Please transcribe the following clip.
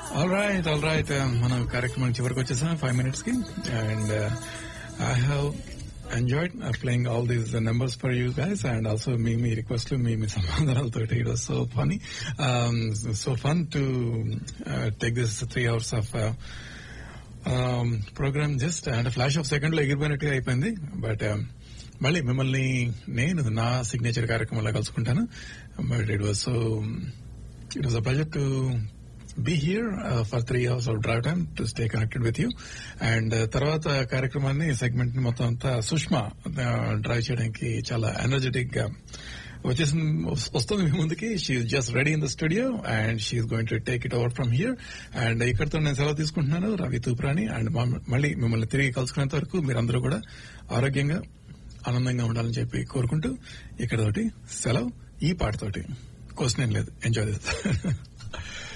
all right all right మనం కార్యక్రమం చివరికి వచ్చేసాం ఫైవ్ మినిట్స్ కి and I have enjoyed playing all these numbers for you guys and also మీ మీ రిక్వెస్ట్లు మీ మీ సమాధానాలతో it was so funny so fun to take this three hours of program just అంటే ఫ్లాష్ ఆఫ్ సెకండ్ లో ఎగిరిపోయినట్టుగా అయిపోయింది బట్ మళ్ళీ మిమ్మల్ని నేను నా సిగ్నేచర్ కార్యక్రమంలో కలుసుకుంటాను but it was so it was a pleasure to be here for three hours of drive time to stay connected with you and తర్వాత కార్యక్రమాన్ని సెగ్మెంట్ ని మొత్తం అంతా సుష్మా డ్రైవ్ చేయడానికి చాలా ఎనర్జెటిక్ గా వచ్చేసి వస్తుంది మీ ముందుకి she just ready in the studio and she's going to take it over from here and ఇక్కడతో నేను సెలవు తీసుకుంటున్నాను రవి తూప్రాని అండ్ మళ్ళీ మిమ్మల్ని తిరిగి కలుసుకునేంత వరకు మీరందరూ కూడా ఆరోగ్యంగా ఆనందంగా ఉండాలని చెప్పి కోరుకుంటూ ఇక్కడ తోటి సెలవు ఈ పాటతోటి క్వశ్చన్ ఏం లేదు ఎంజాయ్ చేస్తా